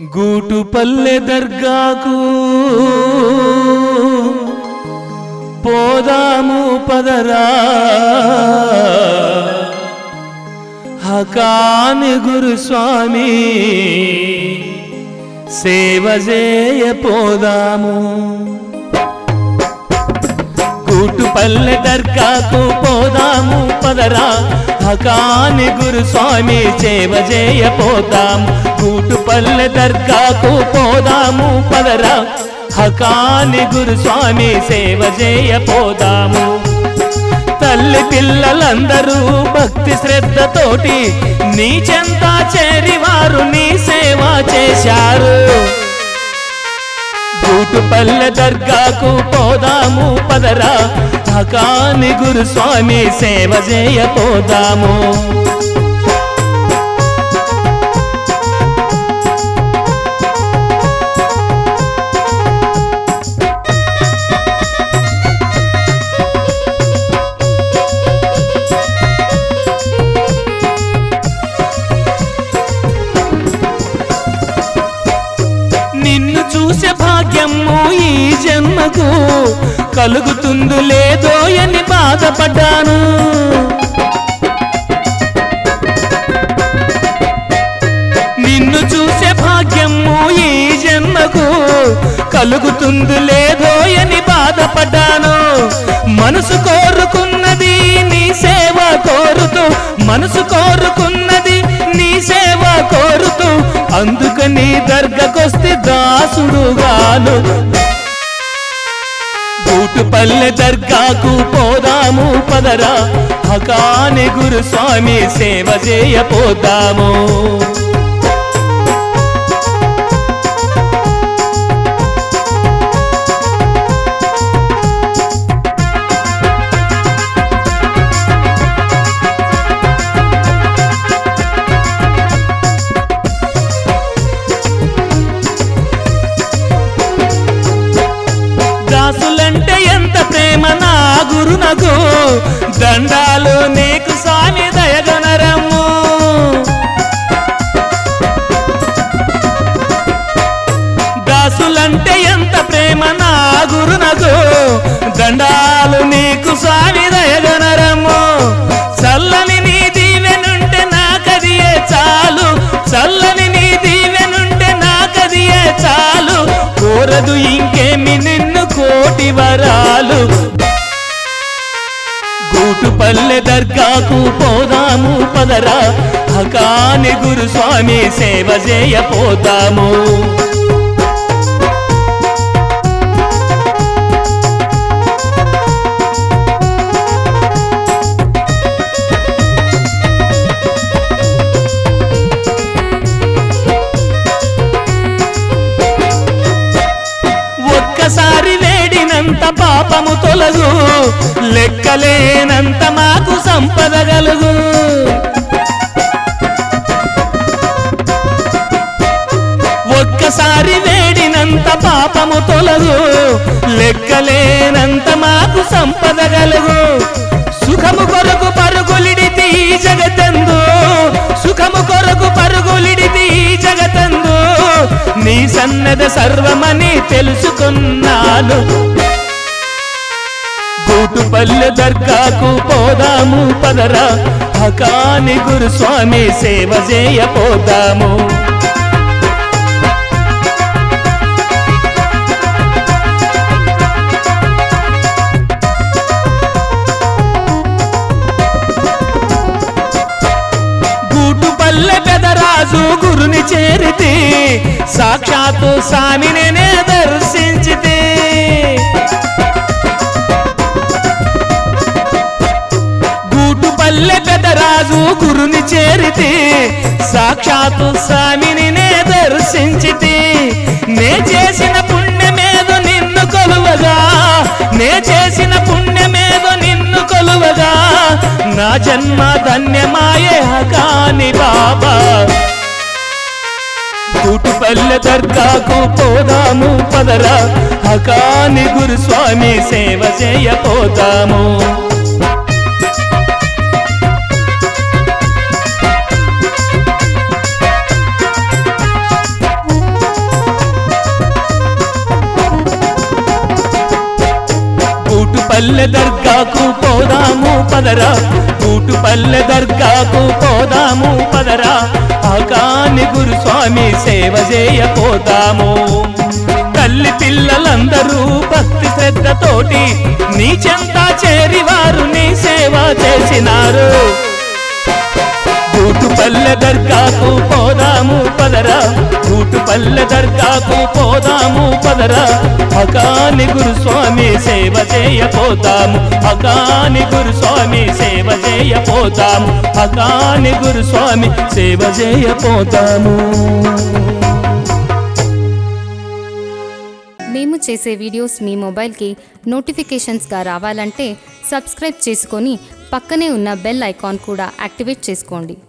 గూటుపల్లె దర్గాకు పోదాము పదరా హకాని గురుస్వామి సేవ చేయ పోదాము కూటుపల్లె దర్గాకు పోదాము పదరా హకాని గురుస్వామి సేవ చేయ పోదాం కూటుపల్లె దర్గాకు పోదాము పదరా హకాని గురుస్వామి సేవ చేయ పోదాము తల్లి పిల్లలందరూ భక్తి శ్రద్ధతోటి నీ చెంత చేరి వారు నీ సేవ చేశారు కూటుపల్లె దర్గాకు పోదాము పదరా హకాని గురుస్వామి సేవ చేయ పోదాము నిన్ను చూసే భాగ్యము ఈ జన్మకు కలుగుతుందు లేదో అని బాధపడ్డాను నిన్ను చూసే భాగ్యము ఈ జన్మకు కలుగుతుంది లేదో అని బాధపడ్డాను మనసు కోరుకున్నది నీ సేవ కోరుతూ మనసు కోరుకున్నది నీ సేవ కోరుతూ అందుకని దర్గకొస్తే దాసుడుగాను కూటుపల్లె దర్గాకు పోదాము పదరా హకాని గురుస్వామి సేవ చేయ పోదాము దాసులంటే ఎంత ప్రేమ నా గురునకు దండాలు నీకు స్వామి దయగనరము దాసులంటే ఎంత ప్రేమ నా గురునకు దండాలు నీకు స్వామి దయగనరము చల్లని నీ దీవెనుంటే నాకదియే చాలు చల్లని నీ దీవెనుంటే నాకదియే చాలు కోరదు ఇంకేమి నిన్ను కోటి వరాలు గూటుపల్లె దర్గాకు పోదాము పదరా హకాని గురుస్వామి సేవ చేయ పోదాము ఒక్కసారి వేడినంత పాపము తొలగు లెక్కలేనంత మాకు సంపద గలుగు ఒక్కసారి వేడినంత పాపము తొలగు లెక్కలేనంత మాకు సంపద గలుగు సుఖము కొరకు పరుగులిడితి ఈ జగతందు సుఖము కొరకు పరుగులిడితి ఈ జగతందు నీ సన్నద సర్వమని తెలుసుకున్నాను కూటుపల్లె దర్గాకు పోదాము పదరా హకాని గురుస్వామి సేవ చేయ పోదాము గూటుపల్లె పెదరాజు గురుని చేరితి సాక్షాత్తు స్వామినే దర్శించితే గూటుపల్లె పెదరాజు గురుని చేరితి సాక్షాత్తు స్వామినినే దర్శించితి నే చేసిన పుణ్యమేదో నిన్ను కొలువగా నే చేసిన పుణ్యమేదో నిన్ను కొలువగా నా జన్మ ధన్యమాయే హకాని బాబా కూటుపల్లె దర్గాకు పోదాము పదరా హకాని గురుస్వామి సేవ చేయ పోదాము బూటుపల్లె దర్గాకు పోదాము పదరా బూటుపల్లె దర్గాకు పోదాము పదరా ఆకాని గురుస్వామి సేవ చేయపోతాము తల్లి పిల్లలందరూ భక్తి శ్రద్ధతోటి నీ చెంత చేరి వారు నీ సేవ చేసినారు బూటుపల్లె దర్గాకు పోదాము పదరా బూటుపల్లె దర్గాకు పోదాము పదరా అకాని గురుస్వామి సేవ చేయపోతాము అకాని గురుస్వామి సేవ చేయపోతాము అకాని గురుస్వామి సేవ చేయపోతాము మేము చేసే వీడియోస్ మీ మొబైల్కి నోటిఫికేషన్స్గా రావాలంటే సబ్స్క్రైబ్ చేసుకొని పక్కనే ఉన్న బెల్ ఐకాన్ కూడా యాక్టివేట్ చేసుకోండి